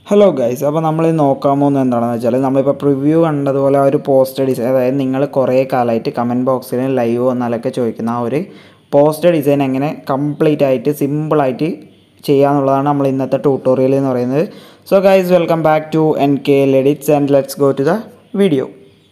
hello guys അപ്പോൾ നമ്മൾ നോക്കാൻ പോകുന്നത് എന്താണെന്ന് വെച്ചാൽ നമ്മളിപ്പോൾ പ്രിവ്യൂ കണ്ടതുപോലെ ആ ഒരു പോസ്റ്റർ ഡിസൈൻ അതായത് നിങ്ങൾ കുറേ കാലമായിട്ട് കമൻറ്റ് ബോക്സിൽ ലൈവ് വന്നാലൊക്കെ ചോദിക്കുന്ന ആ ഒരു പോസ്റ്റർ ഡിസൈൻ എങ്ങനെ കംപ്ലീറ്റ് ആയിട്ട് സിമ്പിളായിട്ട് ചെയ്യാന്നുള്ളതാണ് നമ്മൾ ഇന്നത്തെ ട്യൂട്ടോറിയൽ എന്ന് പറയുന്നത് so guys welcome back to N K ലെഡിറ്റ്സ് and let's go to the video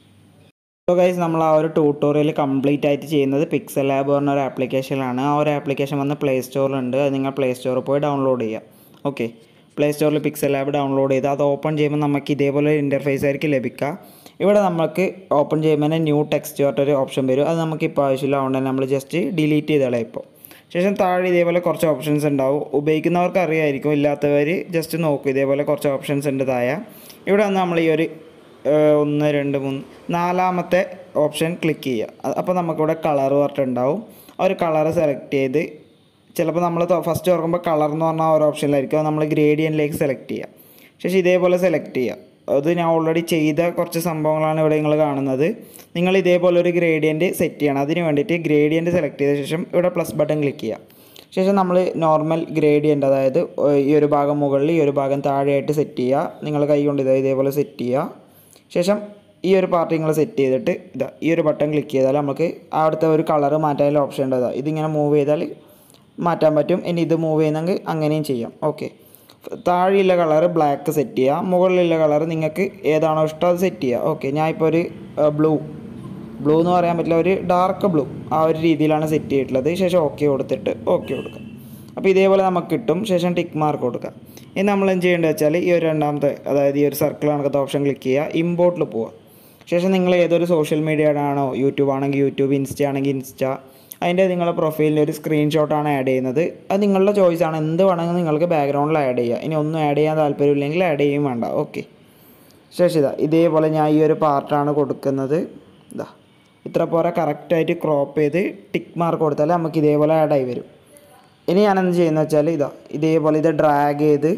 so guys നമ്മൾ ആ ഒരു ട്യൂട്ടോറിയൽ കംപ്ലീറ്റ് ആയിട്ട് ചെയ്യുന്നത് പിക്സൽ ലാബ് പറഞ്ഞ ഒരു ആപ്ലിക്കേഷനിലാണ് ആ ഒരു ആപ്ലിക്കേഷൻ വന്ന് പ്ലേ സ്റ്റോറിലുണ്ട് അത് നിങ്ങൾ പ്ലേ സ്റ്റോറിൽ പോയി ഡൗൺലോഡ് ചെയ്യുക ഓക്കെ പ്ലേ സ്റ്റോറിൽ പിക്സൽ ലാബ് ഡൗൺലോഡ് ചെയ്ത് അത് ഓപ്പൺ ചെയ്യുമ്പോൾ നമുക്ക് ഇതേപോലെ ഒരു ഇൻ്റർഫേസ് ആയിരിക്കും ലഭിക്കുക ഇവിടെ നമുക്ക് ഓപ്പൺ ചെയ്യുമ്പോൾ തന്നെ ന്യൂ ടെക്സ്റ്റ് പറഞ്ഞൊരു ഓപ്ഷൻ വരും അത് നമുക്ക് ഇപ്പോൾ ആവശ്യമില്ല അതുകൊണ്ട് തന്നെ നമ്മൾ ജസ്റ്റ് ഡിലീറ്റ് ചെയ്തോളാം ഇപ്പോൾ ശേഷം താഴെ ഇതേപോലെ കുറച്ച് ഓപ്ഷൻസ് ഉണ്ടാവും ഉപയോഗിക്കുന്നവർക്ക് അറിയായിരിക്കും ഇല്ലാത്തവർ ജസ്റ്റ് നോക്കും ഇതേപോലെ കുറച്ച് ഓപ്ഷൻസ് ഉണ്ട് താഴെ ഇവിടെ വന്ന് നമ്മൾ ഈ ഒരു ഏഹ് ഒന്ന് രണ്ട് മൂന്ന് നാലാമത്തെ ഓപ്ഷൻ ക്ലിക്ക് ചെയ്യുക അപ്പോൾ നമുക്കിവിടെ കളർ പറഞ്ഞിട്ടുണ്ടാവും ആ ഒരു കളർ സെലക്ട് ചെയ്ത് ചിലപ്പോൾ നമ്മൾ ഫസ്റ്റ് തുറക്കുമ്പോൾ കളർ എന്ന് പറഞ്ഞ ആ ഒരു ഓപ്ഷനിലായിരിക്കും നമ്മൾ ഗ്രേഡിയൻറ്റിലേക്ക് സെലക്ട് ചെയ്യുക ശേഷം ഇതേപോലെ സെലക്ട് ചെയ്യുക അത് ഞാൻ ഓൾറെഡി ചെയ്ത കുറച്ച് സംഭവങ്ങളാണ് ഇവിടെ നിങ്ങൾ കാണുന്നത് നിങ്ങൾ ഇതേപോലെ ഒരു ഗ്രേഡിയൻറ്റ് സെറ്റ് ചെയ്യണം അതിന് വേണ്ടിയിട്ട് ഗ്രേഡിയൻറ്റ് സെലക്ട് ചെയ്ത ശേഷം ഇവിടെ പ്ലസ് ബട്ടൺ ക്ലിക്ക് ചെയ്യുക ശേഷം നമ്മൾ നോർമൽ ഗ്രേഡിയൻ്റ് അതായത് ഏഹ് ഈ ഒരു ഭാഗം മുകളിൽ ഈ ഒരു ഭാഗം താഴെയായിട്ട് സെറ്റ് ചെയ്യുക നിങ്ങൾ കൈ കൊണ്ട് ഇതാ ഇതേപോലെ സെറ്റ് ചെയ്യുക ശേഷം ഈ ഒരു പാർട്ട് നിങ്ങൾ സെറ്റ് ചെയ്തിട്ട് ഇതാ ഈ ഒരു ബട്ടൺ ക്ലിക്ക് ചെയ്താൽ നമുക്ക് അവിടുത്തെ ഒരു കളർ മാറ്റാനുള്ള ഓപ്ഷൻ ഉണ്ട് അതാ ഇതിങ്ങനെ മൂവ് ചെയ്താൽ മാറ്റാൻ പറ്റും ഇനി ഇത് മൂവ് ചെയ്യുന്നെങ്കിൽ അങ്ങനെയും ചെയ്യാം ഓക്കെ താഴെയുള്ള കളർ ബ്ലാക്ക് സെറ്റ് ചെയ്യുക മുകളിലുള്ള കളർ നിങ്ങൾക്ക് ഏതാണോ ഇഷ്ടം അത് സെറ്റ് ചെയ്യുക ഓക്കെ ഞാൻ ഇപ്പോൾ ഒരു ബ്ലൂ ബ്ലൂ എന്ന് പറയാൻ പറ്റില്ല ഒരു ഡാർക്ക് ബ്ലൂ ആ ഒരു രീതിയിലാണ് സെറ്റ് ചെയ്തിട്ടുള്ളത് ശേഷം ഓക്കെ കൊടുത്തിട്ട് ഓക്കെ കൊടുക്കുക അപ്പോൾ ഇതേപോലെ നമുക്ക് കിട്ടും ശേഷം ടിക്ക് മാർക്ക് കൊടുക്കുക ഇനി നമ്മൾ എന്ത് ചെയ്യേണ്ടത് വെച്ചാൽ ഈ ഒരു രണ്ടാമത്തെ അതായത് ഈ ഒരു സർക്കിൾ കണക്കത്തെ ഓപ്ഷൻ ക്ലിക്ക് ചെയ്യുക ഇമ്പോർട്ടിൽ പോവുക ശേഷം നിങ്ങൾ ഏതൊരു സോഷ്യൽ മീഡിയ ആണോ യൂട്യൂബ് ആണെങ്കിൽ യൂട്യൂബ് ഇൻസ്റ്റ ആണെങ്കിൽ ഇൻസ്റ്റ അതിൻ്റെ നിങ്ങളുടെ പ്രൊഫൈലിൽ ഒരു സ്ക്രീൻഷോട്ടാണ് ആഡ് ചെയ്യുന്നത് അത് നിങ്ങളുടെ ചോയ്സ് ആണ് എന്ത് വേണമെങ്കിൽ നിങ്ങൾക്ക് ബാക്ക്ഗ്രൗണ്ടിൽ ആഡ് ചെയ്യുക ഇനി ഒന്നും ആഡ് ചെയ്യാൻ താല്പര്യമില്ലെങ്കിൽ ആഡ് ചെയ്യും വേണ്ട ഓക്കെ ശേഷം ഇതാ ഇതേപോലെ ഞാൻ ഈ ഒരു പാർട്ടാണ് കൊടുക്കുന്നത് ഇതാ ഇത്ര പോരെ കറക്റ്റായിട്ട് ക്രോപ്പ് ചെയ്ത് ടിക്ക് മാർക്ക് കൊടുത്താൽ നമുക്ക് ഇതേപോലെ ആഡ് ആയി വരും ഇനി ഞാൻ എന്ത് ചെയ്യുന്നത് വെച്ചാൽ ഇതാ ഇതേപോലെ ഇത് ഡ്രാഗ് ചെയ്ത്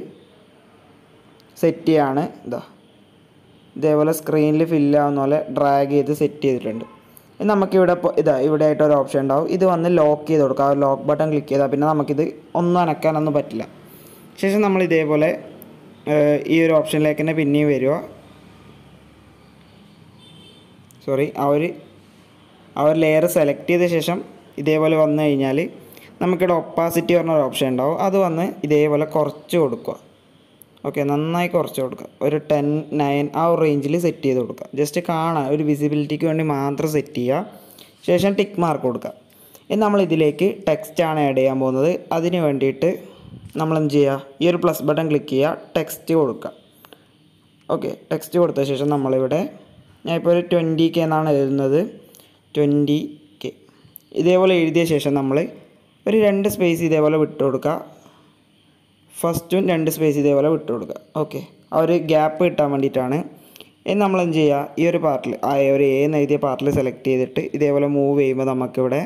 സെറ്റ് ചെയ്യാണ് ഇതാ ഇതേപോലെ സ്ക്രീനിൽ ഫില്ലാവുന്ന പോലെ ഡ്രാഗ് ചെയ്ത് സെറ്റ് ചെയ്തിട്ടുണ്ട് ഇനി നമുക്കിവിടെ ഇപ്പോൾ ഇതാ ഇവിടെ ആയിട്ട് ഒരു ഓപ്ഷൻ ഉണ്ടാവും ഇത് വന്ന് ലോക്ക് ചെയ്ത് കൊടുക്കുക ആ ലോക്ക് ബട്ടൺ ക്ലിക്ക് ചെയ്താൽ പിന്നെ നമുക്കിത് ഒന്നും അനക്കാനൊന്നും പറ്റില്ല ശേഷം നമ്മൾ ഇതേപോലെ ഏഹ്, ഈ ഒരു ഓപ്ഷനിലേക്ക് തന്നെ പിന്നെയും വരിക സോറി ആ ഒരു ആ ഒരു ലെയർ സെലക്ട് ചെയ്ത ശേഷം ഇതേപോലെ വന്നു കഴിഞ്ഞാൽ നമുക്കിവിടെ ഒപ്പാസിറ്റി പറഞ്ഞ ഒരു ഓപ്ഷൻ ഉണ്ടാവും അത് വന്ന് ഇതേപോലെ കുറച്ച് കൊടുക്കുക ഓക്കെ നന്നായി കുറച്ച് കൊടുക്കുക ഒരു ടെൻ നയൻ ആ ഒരു റേഞ്ചിൽ സെറ്റ് ചെയ്ത് കൊടുക്കുക ജസ്റ്റ് കാണാൻ ഒരു വിസിബിലിറ്റിക്ക് വേണ്ടി മാത്രം സെറ്റ് ചെയ്യുക ശേഷം ടിക്ക് മാർക്ക് കൊടുക്കുക ഇനി നമ്മൾ ഇതിലേക്ക് ടെക്സ്റ്റാണ് ആഡ് ചെയ്യാൻ പോകുന്നത് അതിന് വേണ്ടിയിട്ട് നമ്മൾ എന്ത് ചെയ്യുക ഈ ഒരു പ്ലസ് ബട്ടൺ ക്ലിക്ക് ചെയ്യുക ടെക്സ്റ്റ് കൊടുക്കുക ഓക്കെ ടെക്സ്റ്റ് കൊടുത്ത ശേഷം നമ്മളിവിടെ ഞാൻ ഇപ്പോൾ ഒരു ട്വൻറ്റി കെ എന്നാണ് എഴുതുന്നത് ട്വൻറ്റി കെ ഇതേപോലെ എഴുതിയ ശേഷം നമ്മൾ ഒരു രണ്ട് സ്പേസ് ഇതേപോലെ വിട്ട് കൊടുക്കുക ഫസ്റ്റും രണ്ട് സ്പേസ് ഇതേപോലെ വിട്ട് കൊടുക്കുക ഓക്കെ ആ ഒരു ഗ്യാപ്പ് കിട്ടാൻ വേണ്ടിയിട്ടാണ് ഇനി നമ്മൾ എന്ത് ചെയ്യുക ഈ ഒരു പാർട്ടിൽ ആ ഒരു എ എന്ന് എഴുതിയ പാർട്ടിൽ സെലക്ട് ചെയ്തിട്ട് ഇതേപോലെ മൂവ് ചെയ്യുമ്പോൾ നമുക്കിവിടെ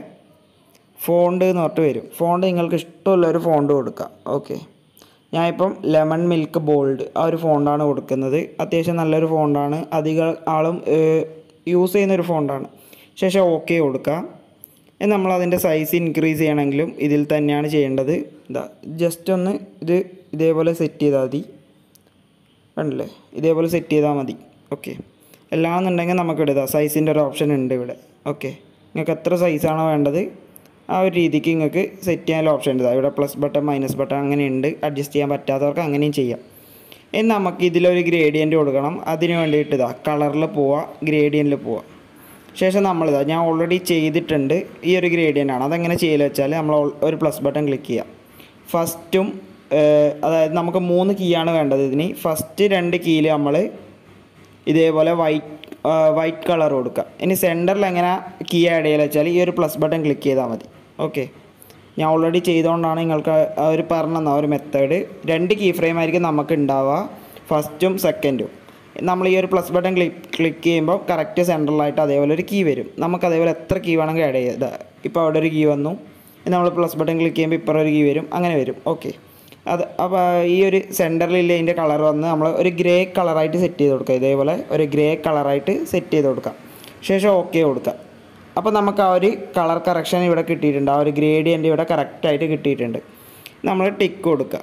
ഫോണ്ട് എന്ന് പറഞ്ഞിട്ട് വരും ഫോണ്ട് നിങ്ങൾക്ക് ഇഷ്ടമുള്ള ഒരു ഫോണ്ട് കൊടുക്കുക ഓക്കെ ഞാനിപ്പം ലെമൺ മിൽക്ക് ബോൾഡ് ആ ഒരു ഫോണ്ടാണ് കൊടുക്കുന്നത് അത്യാവശ്യം നല്ലൊരു ഫോണ്ടാണ് അധികം ആളും യൂസ് ചെയ്യുന്ന ഒരു ഫോണ്ടാണ് ശേഷം ഓക്കെ കൊടുക്കുക ഇനി നമ്മൾ അതിൻ്റെ സൈസ് ഇൻക്രീസ് ചെയ്യണമെങ്കിലും ഇതിൽ തന്നെയാണ് ചെയ്യേണ്ടത് ഇതാ ജസ്റ്റ് ഒന്ന് ഇത് ഇതേപോലെ സെറ്റ് ചെയ്താൽ മതി കണ്ടില്ലേ ഇതേപോലെ സെറ്റ് ചെയ്താൽ മതി ഓക്കെ എല്ലാമെന്നുണ്ടെങ്കിൽ നമുക്ക് ഇടുക സൈസിൻ്റെ ഒരു ഓപ്ഷൻ ഉണ്ട് ഇവിടെ ഓക്കെ നിങ്ങൾക്ക് എത്ര സൈസാണോ വേണ്ടത് ആ ഒരു രീതിക്ക് നിങ്ങൾക്ക് സെറ്റ് ചെയ്യാനുള്ള ഓപ്ഷൻ ഉണ്ട് ദാ ഇവിടെ പ്ലസ് ബട്ടൺ മൈനസ് ബട്ടൺ അങ്ങനെ ഉണ്ട് അഡ്ജസ്റ്റ് ചെയ്യാൻ പറ്റാത്തവർക്ക് അങ്ങനെയും ചെയ്യാം ഇനി നമുക്ക് ഇതിലൊരു ഗ്രേഡിയൻറ്റ് കൊടുക്കണം അതിന് വേണ്ടിയിട്ട് ഇതാ കളറിൽ പോവുക ഗ്രേഡിയൻറ്റിൽ പോവുക ശേഷം നമ്മളിതാ ഞാൻ ഓൾറെഡി ചെയ്തിട്ടുണ്ട് ഈ ഒരു ഗ്രേഡിയൻ്റ് ആണ് അതെങ്ങനെ ചെയ്യല് വെച്ചാൽ നമ്മൾ ഓൾ- ഒരു പ്ലസ് ബട്ടൺ ക്ലിക്ക് ചെയ്യാം ഫസ്റ്റും അതായത് നമുക്ക് മൂന്ന് കീ ആണ് വേണ്ടത് ഇതിന് ഫസ്റ്റ് രണ്ട് കീയിൽ നമ്മൾ ഇതേപോലെ വൈറ്റ് വൈറ്റ് കളർ കൊടുക്കുക ഇനി സെൻറ്ററിൽ എങ്ങനെ കീ ആഡ് ചെയ്യുക വെച്ചാൽ ഈ ഒരു പ്ലസ് ബട്ടൺ ക്ലിക്ക് ചെയ്താൽ മതി ഓക്കെ ഞാൻ ഓൾറെഡി ചെയ്തുകൊണ്ടാണ് നിങ്ങൾക്ക് ആ ഒരു പറഞ്ഞ ഒരു മെത്തേഡ് രണ്ട് കീ ഫ്രെയിം ആയിരിക്കും നമുക്ക് ഉണ്ടാവുക ഫസ്റ്റും സെക്കൻഡും നമ്മൾ ഈ ഒരു പ്ലസ് ബട്ടൺ ക്ലിക്ക് ക്ലിക്ക് ചെയ്യുമ്പോൾ കറക്റ്റ് സെൻറ്ററിലായിട്ട് അതേപോലെ ഒരു കീ വരും നമുക്ക് അതേപോലെ എത്ര കീ വേണമെങ്കിൽ ആഡ് ചെയ്യാം ഇതാ ഇപ്പോൾ അവിടെ ഒരു കീ വന്നു ഇനി നമ്മൾ പ്ലസ് ബട്ടൺ ക്ലിക്ക് ചെയ്യുമ്പോൾ ഇപ്പുറം ഒരു കീ വരും അങ്ങനെ വരും ഓക്കെ അത് അപ്പോൾ ഈ ഒരു സെൻറ്ററിൽ ഇതിൻ്റെ കളർ വന്ന് നമ്മൾ ഒരു ഗ്രേ കളറായിട്ട് സെറ്റ് ചെയ്ത് കൊടുക്കുക ഇതേപോലെ ഒരു ഗ്രേ കളറായിട്ട് സെറ്റ് ചെയ്ത് കൊടുക്കാം ശേഷം ഓക്കെ കൊടുക്കുക അപ്പോൾ നമുക്ക് ആ ഒരു കളർ കറക്ഷൻ ഇവിടെ കിട്ടിയിട്ടുണ്ട് ആ ഒരു ഗ്രേഡിയൻ്റ് ഇവിടെ കറക്റ്റായിട്ട് കിട്ടിയിട്ടുണ്ട് നമ്മൾ ടിക്ക് കൊടുക്കുക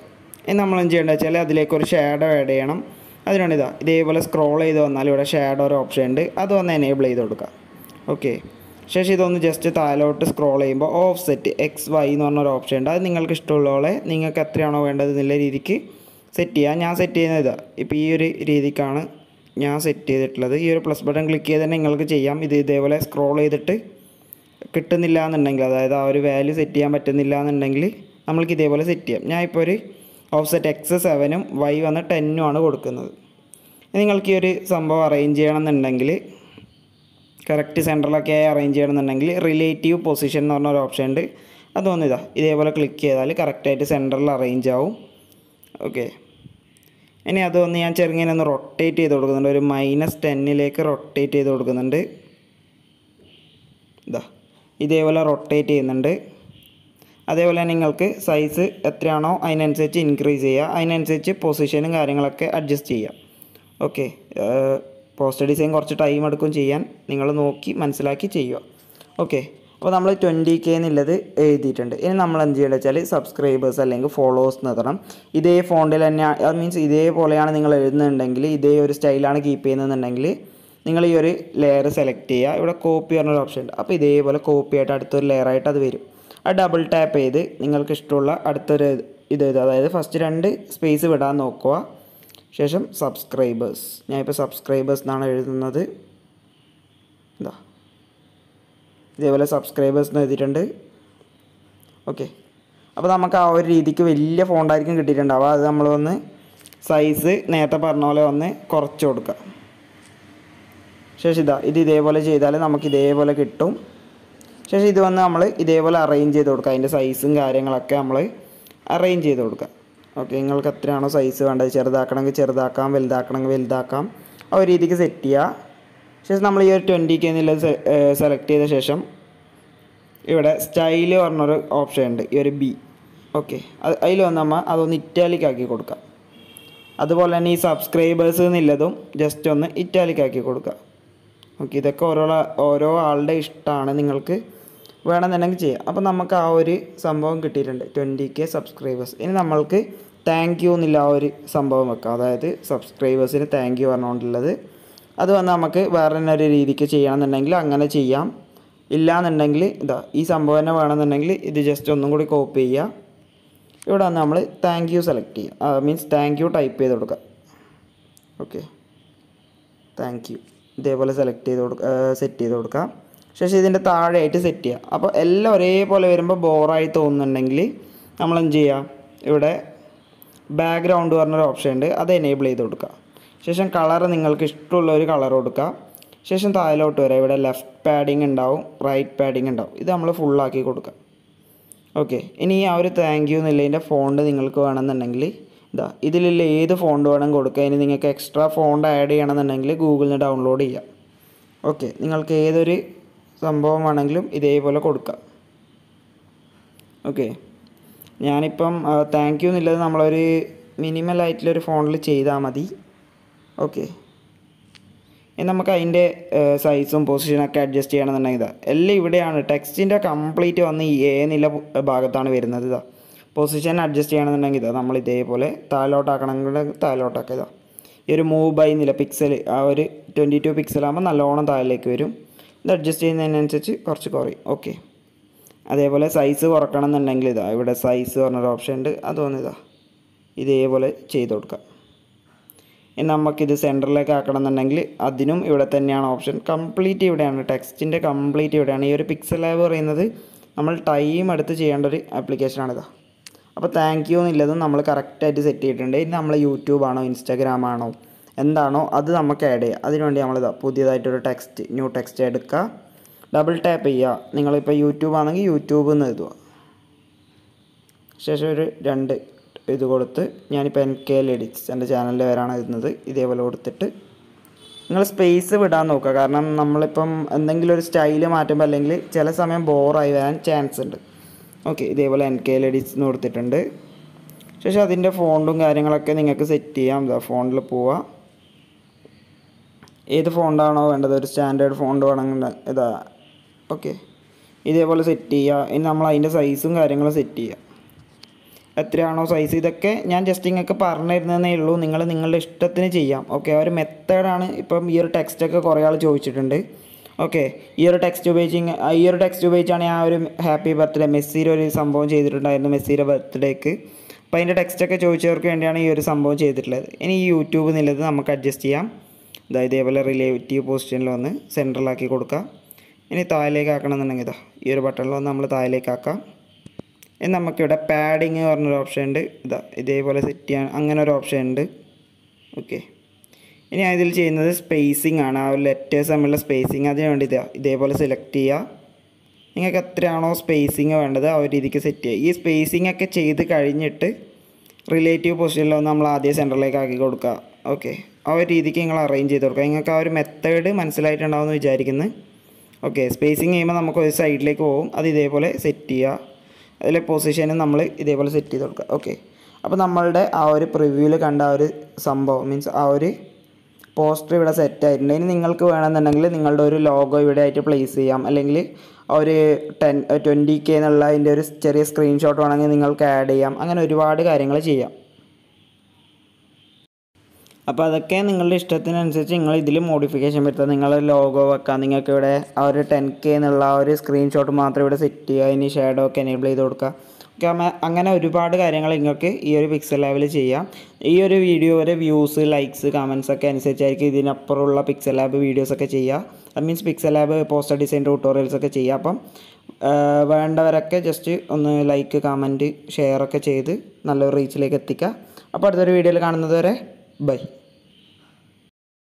ഇനി നമ്മൾ എന്ത് ചെയ്യേണ്ടത് വെച്ചാൽ അതിലേക്ക് ഒരു ഷാഡോ ആഡ് ചെയ്യണം അതിനാണ് ഇതാ ഇതേപോലെ സ്ക്രോൾ ചെയ്ത് വന്നാൽ ഇവിടെ ഷാഡോ ഒരു ഓപ്ഷൻ ഉണ്ട് അത് ഒന്ന് എനേബിൾ ചെയ്ത് കൊടുക്കുക ഓക്കെ ശേഷം ഇതൊന്ന് ജസ്റ്റ് താഴോട്ട് സ്ക്രോൾ ചെയ്യുമ്പോൾ ഓഫ് സെറ്റ് എക്സ് വൈ എന്ന് പറഞ്ഞൊരു ഓപ്ഷൻ ഉണ്ട് അത് നിങ്ങൾക്ക് ഇഷ്ടമുള്ള പോലെ നിങ്ങൾക്ക് എത്രയാണോ വേണ്ടത് എന്നുള്ള രീതിക്ക് സെറ്റ് ചെയ്യുക ഞാൻ സെറ്റ് ചെയ്യുന്നത് ഇതാ ഇപ്പോൾ ഈ ഒരു രീതിക്കാണ് ഞാൻ സെറ്റ് ചെയ്തിട്ടുള്ളത് ഈ ഒരു പ്ലസ് ബട്ടൺ ക്ലിക്ക് ചെയ്ത് തന്നെ നിങ്ങൾക്ക് ചെയ്യാം ഇത് ഇതേപോലെ സ്ക്രോൾ ചെയ്തിട്ട് കിട്ടുന്നില്ല എന്നുണ്ടെങ്കിൽ അതായത് ആ ഒരു വാല്യൂ സെറ്റ് ചെയ്യാൻ പറ്റുന്നില്ല എന്നുണ്ടെങ്കിൽ നമ്മൾക്ക് ഇതേപോലെ സെറ്റ് ചെയ്യാം ഞാൻ ഇപ്പോൾ ഒരു ഓഫ്സെറ്റ് എക്സ് സെവനും വൈ വന്ന് ടെന്നും ആണ് കൊടുക്കുന്നത് നിങ്ങൾക്ക് ഈ ഒരു സംഭവം അറേഞ്ച് ചെയ്യണം എന്നുണ്ടെങ്കിൽ കറക്റ്റ് സെൻറ്ററിലൊക്കെ അറേഞ്ച് ചെയ്യണമെന്നുണ്ടെങ്കിൽ റിലേറ്റീവ് പൊസിഷൻ എന്ന് പറഞ്ഞ ഒരു ഓപ്ഷൻ ഉണ്ട് അതൊന്നും ഇതാ ഇതേപോലെ ക്ലിക്ക് ചെയ്താൽ കറക്റ്റായിട്ട് സെൻറ്ററിൽ അറേഞ്ച് ആവും ഓക്കെ ഇനി അതൊന്ന് ഞാൻ ചെറുങ്ങനെ ഒന്ന് റൊട്ടേറ്റ് ചെയ്ത് കൊടുക്കുന്നുണ്ട് ഒരു മൈനസ് ടെന്നിലേക്ക് റൊട്ടേറ്റ് ചെയ്ത് കൊടുക്കുന്നുണ്ട് ഇതാ ഇതേപോലെ റൊട്ടേറ്റ് ചെയ്യുന്നുണ്ട് അതേപോലെ നിങ്ങൾക്ക് സൈസ് എത്രയാണോ അതിനനുസരിച്ച് ഇൻക്രീസ് ചെയ്യുക അതിനനുസരിച്ച് പൊസിഷനും കാര്യങ്ങളൊക്കെ അഡ്ജസ്റ്റ് ചെയ്യുക ഓക്കെ പോസ്റ്റർ ഡിസൈൻ കുറച്ച് ടൈം എടുക്കും ചെയ്യാൻ നിങ്ങൾ നോക്കി മനസ്സിലാക്കി ചെയ്യുക ഓക്കെ അപ്പോൾ നമ്മൾ ട്വൻറ്റി കെ എന്നുള്ളത് എഴുതിയിട്ടുണ്ട് ഇനി നമ്മൾ എന്ത് ചെയ്യേണ്ടത് വെച്ചാൽ സബ്സ്ക്രൈബേഴ്സ് അല്ലെങ്കിൽ ഫോളോവേഴ്സ് നിർത്തണം ഇതേ ഫോണ്ടിൽ തന്നെ അത് മീൻസ് ഇതേപോലെയാണ് നിങ്ങൾ എഴുതുന്നുണ്ടെങ്കിൽ ഇതേ ഒരു സ്റ്റൈലാണ് കീപ്പ് ചെയ്യുന്നതെന്നുണ്ടെങ്കിൽ നിങ്ങൾ ഈ ഒരു ലെയർ സെലക്ട് ചെയ്യുക ഇവിടെ കോപ്പി പറഞ്ഞൊരു ഓപ്ഷൻ ഉണ്ട് അപ്പോൾ ഇതേപോലെ കോപ്പി ആയിട്ട് അടുത്തൊരു ലെയർ ആയിട്ട് അത് വരും ആ ഡബിൾ ടാപ്പ് ചെയ്ത് നിങ്ങൾക്ക് ഇഷ്ടമുള്ള അടുത്തൊരു ഇത് എഴുതുക അതായത് ഫസ്റ്റ് രണ്ട് സ്പേസ് വിടാൻ നോക്കുക ശേഷം സബ്സ്ക്രൈബേഴ്സ് ഞാനിപ്പോൾ സബ്സ്ക്രൈബേഴ്സ് എന്നാണ് എഴുതുന്നത് ഇതാ ഇതേപോലെ സബ്സ്ക്രൈബേഴ്സ് എന്ന് എഴുതിയിട്ടുണ്ട് ഓക്കെ അപ്പോൾ നമുക്ക് ആ ഒരു രീതിക്ക് വലിയ ഫോണ്ടായിരിക്കും കിട്ടിയിട്ടുണ്ടാവുക അത് നമ്മൾ ഒന്ന് സൈസ് നേരത്തെ പറഞ്ഞ പോലെ ഒന്ന് കുറച്ച് കൊടുക്കുക ശേഷം ഇതാ ഇത് ഇതേപോലെ ചെയ്താൽ നമുക്ക് ഇതേപോലെ കിട്ടും ശേഷം ഇത് വന്ന് നമ്മൾ ഇതേപോലെ അറേഞ്ച് ചെയ്ത് കൊടുക്കുക അതിൻ്റെ സൈസും കാര്യങ്ങളൊക്കെ നമ്മൾ അറേഞ്ച് ചെയ്ത് കൊടുക്കുക ഓക്കെ നിങ്ങൾക്ക് എത്രയാണോ സൈസ് വേണ്ടത് ചെറുതാക്കണമെങ്കിൽ ചെറുതാക്കാം വലുതാക്കണമെങ്കിൽ വലുതാക്കാം ആ ഒരു രീതിക്ക് സെറ്റ് ചെയ്യുക ശേഷം നമ്മൾ ഈ ഒരു ട്വൻറ്റി കെ എന്നുള്ളത് സെലക്ട് ചെയ്ത ശേഷം ഇവിടെ സ്റ്റൈല് പറഞ്ഞൊരു ഓപ്ഷൻ ഉണ്ട് ഈ ഒരു ബി ഓക്കെ അത് അതിൽ വന്ന് നമ്മൾ അതൊന്ന് ഇറ്റാലിക് ആക്കി കൊടുക്കാം അതുപോലെ തന്നെ ഈ സബ്സ്ക്രൈബേഴ്സ് എന്നുള്ളതും ജസ്റ്റ് ഒന്ന് ഇറ്റാലിക് ആക്കി കൊടുക്കുക ഓക്കെ ഇതൊക്കെ ഓരോ ഓരോ ആളുടെ ഇഷ്ടമാണ് നിങ്ങൾക്ക് വേണമെന്നുണ്ടെങ്കിൽ ചെയ്യാം അപ്പോൾ നമുക്ക് ആ ഒരു സംഭവം കിട്ടിയിട്ടുണ്ട് ട്വൻറ്റി കെ സബ്സ്ക്രൈബേഴ്സ് ഇനി നമ്മൾക്ക് താങ്ക് യു എന്നുള്ള ആ ഒരു സംഭവം വെക്കാം അതായത് സബ്സ്ക്രൈബേഴ്സിന് താങ്ക് യു പറഞ്ഞുകൊണ്ടുള്ളത് അത് വന്ന് നമുക്ക് വേറെ തന്നെ ഒരു രീതിക്ക് ചെയ്യണമെന്നുണ്ടെങ്കിൽ അങ്ങനെ ചെയ്യാം ഇല്ലാന്നുണ്ടെങ്കിൽ ഇതാ ഈ സംഭവം തന്നെ വേണമെന്നുണ്ടെങ്കിൽ ഇത് ജസ്റ്റ് ഒന്നും കൂടി കോപ്പി ചെയ്യുക ഇവിടെ വന്ന് നമ്മൾ താങ്ക് യു സെലക്ട് ചെയ്യുക മീൻസ് താങ്ക് യു ടൈപ്പ് ചെയ്ത് കൊടുക്കുക ഓക്കെ താങ്ക് യു ഇതേപോലെ സെലക്ട് ചെയ്ത് കൊടുക്കുക സെറ്റ് ചെയ്ത് കൊടുക്കുക ശേഷം ഇതിൻ്റെ താഴെയായിട്ട് സെറ്റ് ചെയ്യുക അപ്പോൾ എല്ലാം ഒരേപോലെ വരുമ്പോൾ ബോറായി തോന്നുന്നുണ്ടെങ്കിൽ നമ്മൾ എന്ത് ചെയ്യുക ഇവിടെ ബാക്ക്ഗ്രൗണ്ട് പറഞ്ഞൊരു ഓപ്ഷൻ ഉണ്ട് അത് എനേബിൾ ചെയ്ത് കൊടുക്കുക ശേഷം കളർ നിങ്ങൾക്ക് ഇഷ്ടമുള്ള ഒരു കളർ കൊടുക്കുക ശേഷം താഴോട്ട് വരാം ഇവിടെ ലെഫ്റ്റ് പാഡിങ് ഉണ്ടാവും റൈറ്റ് പാഡിങ് ഉണ്ടാവും ഇത് നമ്മൾ ഫുള്ളാക്കി കൊടുക്കുക ഓക്കെ ഇനി ആ ഒരു താങ്ക് യു എന്നുള്ളതിൻ്റെ ഫോണ്ട് നിങ്ങൾക്ക് വേണമെന്നുണ്ടെങ്കിൽ ഇതാ ഇതിലുള്ള ഏത് ഫോണ്ട് വേണം കൊടുക്കുക ഇനി നിങ്ങൾക്ക് എക്സ്ട്രാ ഫോണ്ട് ആഡ് ചെയ്യണമെന്നുണ്ടെങ്കിൽ ഗൂഗിളിൽ നിന്ന് ഡൗൺലോഡ് ചെയ്യാം ഓക്കെ നിങ്ങൾക്ക് ഏതൊരു സംഭവം വേണമെങ്കിലും ഇതേപോലെ കൊടുക്കാം ഓക്കെ ഞാനിപ്പം താങ്ക് യു എന്നുള്ളത് നമ്മളൊരു മിനിമൽ ആയിട്ടുള്ളൊരു ഫോണിൽ ചെയ്താൽ മതി ഓക്കെ ഇനി നമുക്ക് അതിൻ്റെ സൈസും പൊസിഷനൊക്കെ അഡ്ജസ്റ്റ് ചെയ്യണമെന്നുണ്ടെങ്കിൽ ഇതാ എല്ലാം ഇവിടെയാണ് ടെക്സ്റ്റിൻ്റെ കംപ്ലീറ്റ് വന്ന് ഈ എ എന്നുള്ള ഭാഗത്താണ് വരുന്നത് ഇതാ പൊസിഷൻ അഡ്ജസ്റ്റ് ചെയ്യണമെന്നുണ്ടെങ്കിൽ ഇതാ നമ്മൾ ഇതേപോലെ താഴോട്ടാക്കണമെങ്കിൽ താഴോട്ടാക്കുക ഇതാ ഈ ഒരു മൂവ് ബൈ നില പിക്സൽ ആ ഒരു ട്വൻറ്റി ടു പിക്സൽ ആകുമ്പോൾ നല്ലോണം താഴേക്ക് വരും ഇത് അഡ്ജസ്റ്റ് ചെയ്യുന്നതിനനുസരിച്ച് കുറച്ച് കുറയും ഓക്കെ അതേപോലെ സൈസ് കുറക്കണം എന്നുണ്ടെങ്കിൽ ഇതാ ഇവിടെ സൈസ് പറഞ്ഞൊരു ഓപ്ഷൻ ഉണ്ട് അതൊന്ന് ഇതാ ഇതേപോലെ ചെയ്ത് കൊടുക്കാം ഇനി നമുക്കിത് സെൻറ്ററിലേക്ക് ആക്കണം എന്നുണ്ടെങ്കിൽ അതിനും ഇവിടെ തന്നെയാണ് ഓപ്ഷൻ കംപ്ലീറ്റ് ഇവിടെയാണ് ടെക്സ്റ്റിൻ്റെ കംപ്ലീറ്റ് ഇവിടെയാണ് ഈ ഒരു പിക്സൽ ലാബ് പറയുന്നത് നമ്മൾ ടൈം എടുത്ത് ചെയ്യേണ്ട ഒരു ആപ്ലിക്കേഷനാണിതാ അപ്പോൾ താങ്ക് യു എന്നുള്ളതും നമ്മൾ കറക്റ്റായിട്ട് സെറ്റ് ചെയ്തിട്ടുണ്ട് ഇനി നമ്മൾ യൂട്യൂബാണോ ഇൻസ്റ്റാഗ്രാം ആണോ എന്താണോ അത് നമുക്ക് ആഡ് ചെയ്യുക അതിനുവേണ്ടി നമ്മളിതാ പുതിയതായിട്ടൊരു ടെക്സ്റ്റ് ന്യൂ ടെക്സ്റ്റ് എടുക്കുക ഡബിൾ ടാപ്പ് ചെയ്യുക നിങ്ങളിപ്പോൾ യൂട്യൂബ് ആണെങ്കിൽ യൂട്യൂബ് എന്ന് എഴുതുക ശേഷം ഒരു രണ്ട് ഇത് കൊടുത്ത് ഞാനിപ്പോൾ എൻ കെ എൽ എഡിറ്റ്സ് എൻ്റെ ചാനലിൻ്റെ പേരാണ് എഴുതുന്നത് ഇതേപോലെ കൊടുത്തിട്ട് നിങ്ങൾ സ്പേസ് വിടാൻ നോക്കുക കാരണം നമ്മളിപ്പം എന്തെങ്കിലും ഒരു സ്റ്റൈല് മാറ്റുമ്പോൾ അല്ലെങ്കിൽ ചില സമയം ബോറായി വരാൻ ചാൻസ് ഉണ്ട് ഓക്കെ ഇതേപോലെ എൻ കെ എൽ എഡിറ്റ്സ് എന്ന് കൊടുത്തിട്ടുണ്ട് ശേഷം അതിൻ്റെ ഫോണ്ടും കാര്യങ്ങളൊക്കെ നിങ്ങൾക്ക് സെറ്റ് ചെയ്യാം ഇതാ ഫോണിൽ പോവുക ഏത് ഫോണ്ടാണോ വേണ്ടത് ഒരു സ്റ്റാൻഡേർഡ് ഫോണ്ട് വേണമെങ്കിൽ ഇതാ ഓക്കെ ഇതേപോലെ സെറ്റ് ചെയ്യുക ഇനി നമ്മൾ അതിൻ്റെ സൈസും കാര്യങ്ങളും സെറ്റ് ചെയ്യുക എത്രയാണോ സൈസ് ഇതൊക്കെ ഞാൻ ജസ്റ്റ് നിങ്ങൾക്ക് പറഞ്ഞു തരുന്നതേ ഉള്ളൂ നിങ്ങൾ നിങ്ങളുടെ ഇഷ്ടത്തിന് ചെയ്യാം ഓക്കെ ആ ഒരു മെത്തേഡാണ് ഇപ്പം ഈ ഒരു ടെക്സ്റ്റൊക്കെ കുറേ ആൾ ചോദിച്ചിട്ടുണ്ട് ഓക്കെ ഈ ഒരു ടെക്സ്റ്റ് ഉപയോഗിച്ച് ഇങ്ങ- ആ ഈ ഒരു ടെക്സ്റ്റ് ഉപയോഗിച്ചാണ് ഞാൻ ആ ഒരു ഹാപ്പി ബർത്ത്ഡേ മെസ്സിയുടെ ഒരു സംഭവം ചെയ്തിട്ടുണ്ടായിരുന്നു മെസ്സിയുടെ ബർത്ത്ഡേക്ക് അപ്പോൾ അതിൻ്റെ ടെക്സ്റ്റൊക്കെ ചോദിച്ചവർക്ക് വേണ്ടിയാണ് ഈ ഒരു സംഭവം ചെയ്തിട്ടുള്ളത് ഇനി ഈ യൂട്യൂബ് എന്നുള്ളത് നമുക്ക് അഡ്ജസ്റ്റ് ചെയ്യാം ഇതാ ഇതേപോലെ റിലേറ്റീവ് പൊസിഷനിൽ വന്ന് സെൻട്രലാക്കി കൊടുക്കുക ഇനി താഴേക്ക് ആക്കണമെന്നുണ്ടെങ്കിൽ ഇതാ ഈ ഒരു ബട്ടണിൽ വന്ന് നമ്മൾ താഴേക്ക് ആക്കാം ഇനി നമുക്കിവിടെ പാഡിങ് പറഞ്ഞൊരു ഓപ്ഷൻ ഉണ്ട് ഇതാ ഇതേപോലെ സെറ്റ് ചെയ്യാൻ അങ്ങനെ ഒരു ഓപ്ഷൻ ഉണ്ട് ഓക്കെ ഇനി ഞാൻ ഇതിൽ ചെയ്യുന്നത് സ്പേസിംഗ് ആണ് ആ ഒരു ലെറ്റേഴ്സ് തമ്മിലുള്ള സ്പേസിങ് അതിന് വേണ്ടി ഇതാ ഇതേപോലെ സെലക്ട് ചെയ്യുക നിങ്ങൾക്ക് എത്രയാണോ സ്പേസിങ് വേണ്ടത് ആ ഒരു രീതിക്ക് സെറ്റ് ചെയ്യുക ഈ സ്പേസിംഗ് ഒക്കെ ചെയ്ത് കഴിഞ്ഞിട്ട് റിലേറ്റീവ് പൊസിഷനിൽ ഒന്ന് നമ്മൾ ആദ്യം സെൻറ്ററിലേക്ക് ആക്കി കൊടുക്കുക ഓക്കെ ആ ഒരു രീതിക്ക് നിങ്ങൾ അറേഞ്ച് ചെയ്ത് കൊടുക്കുക നിങ്ങൾക്ക് ആ ഒരു മെത്തേഡ് മനസ്സിലായിട്ടുണ്ടാവുമെന്ന് വിചാരിക്കുന്നു ഓക്കെ സ്പേസിങ് ചെയ്യുമ്പോൾ നമുക്ക് ഒരു സൈഡിലേക്ക് പോകും അത് ഇതേപോലെ സെറ്റ് ചെയ്യുക അതിലെ പൊസിഷനും നമ്മൾ ഇതേപോലെ സെറ്റ് ചെയ്ത് കൊടുക്കുക ഓക്കെ അപ്പോൾ നമ്മളുടെ ആ ഒരു പ്രിവ്യൂവിൽ കണ്ട ആ ഒരു സംഭവം മീൻസ് ആ ഒരു പോസ്റ്റർ ഇവിടെ സെറ്റ് ആയിട്ടുണ്ട് ഇനി നിങ്ങൾക്ക് വേണമെന്നുണ്ടെങ്കിൽ നിങ്ങളുടെ ഒരു ലോഗോ ഇവിടെ ആയിട്ട് പ്ലേസ് ചെയ്യാം അല്ലെങ്കിൽ ഒരു ടെൻ ട്വൻറ്റി കെ എന്നുള്ള അതിൻ്റെ ഒരു ചെറിയ സ്ക്രീൻഷോട്ട് വേണമെങ്കിൽ നിങ്ങൾക്ക് ആഡ് ചെയ്യാം അങ്ങനെ ഒരുപാട് കാര്യങ്ങൾ ചെയ്യാം അപ്പോൾ അതൊക്കെ നിങ്ങളുടെ ഇഷ്ടത്തിനനുസരിച്ച് നിങ്ങൾ ഇതിൽ മോഡിഫിക്കേഷൻ വരുത്തുക നിങ്ങളുടെ ലോഗോ വെക്കാം നിങ്ങൾക്ക് ഇവിടെ ആ ഒരു ടെൻ കെ എന്നുള്ള ആ ഒരു സ്ക്രീൻഷോട്ട് മാത്രം ഇവിടെ സെറ്റ് ചെയ്യുക ഇനി ഷാഡോ ഒക്കെ എനേബിൾ ചെയ്ത് കൊടുക്കുക ഓക്കെ അമ്മ- അങ്ങനെ ഒരുപാട് കാര്യങ്ങൾ നിങ്ങൾക്ക് ഈ ഒരു പിക്സൽ ലാബിൽ ചെയ്യാം ഈ ഒരു വീഡിയോയുടെ വ്യൂസ് ലൈക്സ് കമൻസ് ഒക്കെ അനുസരിച്ചായിരിക്കും ഇതിനപ്പുറമുള്ള പിക്സൽ ലാബ് വീഡിയോസ് ഒക്കെ ചെയ്യുക അത് means Pixel Lab poster design tutorials ഒക്കെ ചെയ്യുക അപ്പം ആ, വേണ്ടവരൊക്കെ ജസ്റ്റ് ഒന്ന് ലൈക്ക് കമൻറ്റ് ഷെയർ ഒക്കെ ചെയ്ത് നല്ലൊരു റീച്ചിലേക്ക് എത്തിക്കുക അപ്പോൾ അടുത്തൊരു വീഡിയോയിൽ കാണുന്നത് വരെ ബൈ